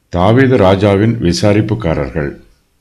தாவீது ராஜாவின் விசாரிப்புக்காரர்கள்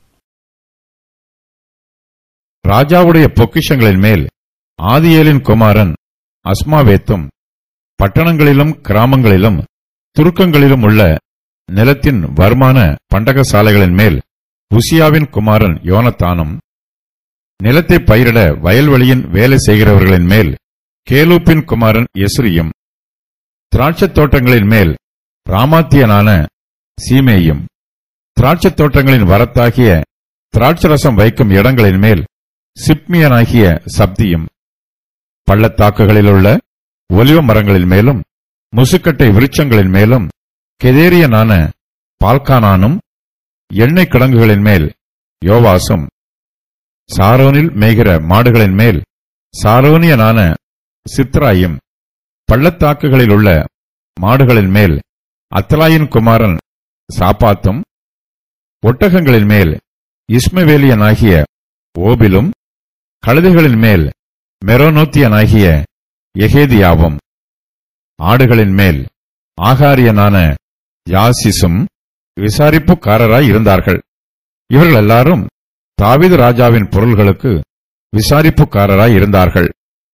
ராஜாவுடைய பொக்கிஷங்களின் மேல் ஆதியேலின் குமாரன் அஸ்மாவேத்தும் பட்டணங்களிலும் கிராமங்களிலும் துருக்கங்களிலும் உள்ள நிலத்தின் வருமான பண்டகசாலைகளின் மேல் உசியாவின் குமாரன் யோனத்தானும் நிலத்தை பயிரிட வயல்வெளியின் வேலை செய்கிறவர்களின் மேல் கேலூப்பின் குமாரன் எஸ்ரியும் திராட்சைத் தோட்டங்களின் மேல் ராமாத்தியனான சீமேயும் திராட்சைத் தோட்டங்களின் வரத்தாகிய திராட்சரசம் வைக்கும் இடங்களின் மேல் சிப்மியனாகிய சப்தியும் பள்ளத்தாக்குகளிலுள்ள ஒலிவ மரங்களின் மேலும் முசுக்கட்டை விருட்சங்களின் மேலும் கெதேரியனான பால்கானானும் எண்ணெய் கிடங்குகளின் மேல் யோவாசும் சாரோனில் மேய்கிற மாடுகளின் மேல் சாரோனியனான சித்ராயும் பள்ளத்தாக்குகளில் உள்ள மாடுகளின் மேல் அத்தலாயின் குமாரன் சாப்பாத்தும் ஒட்டகங்களின் மேல் இஸ்மவேலியனாகிய ஓபிலும் கழுதைகளின் மேல் மெரோனோத்தியனாகிய எகேதியாவும் ஆடுகளின் மேல் ஆகாரியனான யாசிசும் விசாரிப்புக்காரராய் இருந்தார்கள் இவர்கள் எல்லாரும் தாவீது ராஜாவின் பொருள்களுக்கு விசாரிப்புக்காரராய் இருந்தார்கள்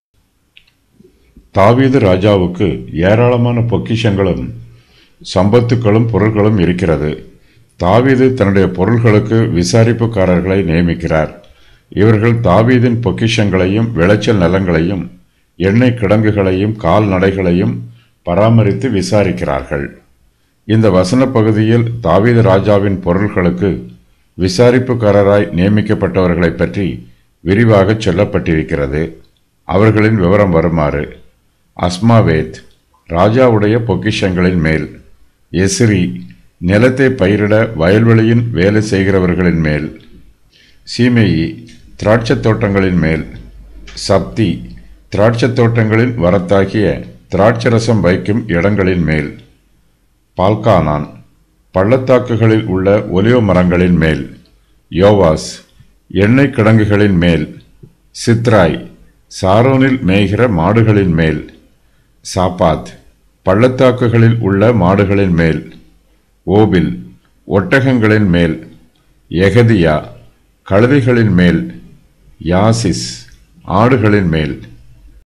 தாவீது ராஜாவுக்கு ஏராளமான பொக்கிஷங்களும் சம்பத்துக்களும் பொருள்களும் இருக்கிறது தாவீது தன்னுடைய பொருள்களுக்கு விசாரிப்புக்காரர்களை நியமிக்கிறார் இவர்கள் தாவீதின் பொக்கிஷங்களையும் விளைச்சல் நிலங்களையும் எண்ணெய் கிடங்குகளையும் கால்நடைகளையும் பராமரித்து விசாரிக்கிறார்கள் இந்த வசன பகுதியில் தாவீது ராஜாவின் பொருள்களுக்கு விசாரிப்புக்காரராய் நியமிக்கப்பட்டவர்களைப் பற்றி விரிவாக சொல்லப்பட்டிருக்கிறது அவர்களின் விவரம் வருமாறு அஸ்மாவேத் ராஜாவுடைய பொக்கிஷங்களின் மேல் எசிரி நிலத்தை பயிரிட வயல்வெளியின் வேலை செய்கிறவர்களின் மேல் சீமேயி திராட்சைத் தோட்டங்களின் மேல் சப்தி திராட்சைத் தோட்டங்களின் வரத்தாகிய திராட்சரசம் வைக்கும் இடங்களின் மேல் பால்கானான் பள்ளத்தாக்குகளில் உள்ள ஒலிவ மரங்களின் மேல் யோவாஸ் எண்ணெய் கிடங்குகளின் மேல் சித்ராய் சாரோனில் மேய்கிற மாடுகளின் மேல் சாப்பாத் பள்ளத்தாக்குகளில் உள்ள மாடுகளின் மேல் ஓபில் ஒட்டகங்களின் மேல் எகதியா கழுதைகளின் மேல் யாசிஸ் ஆடுகளின் மேல்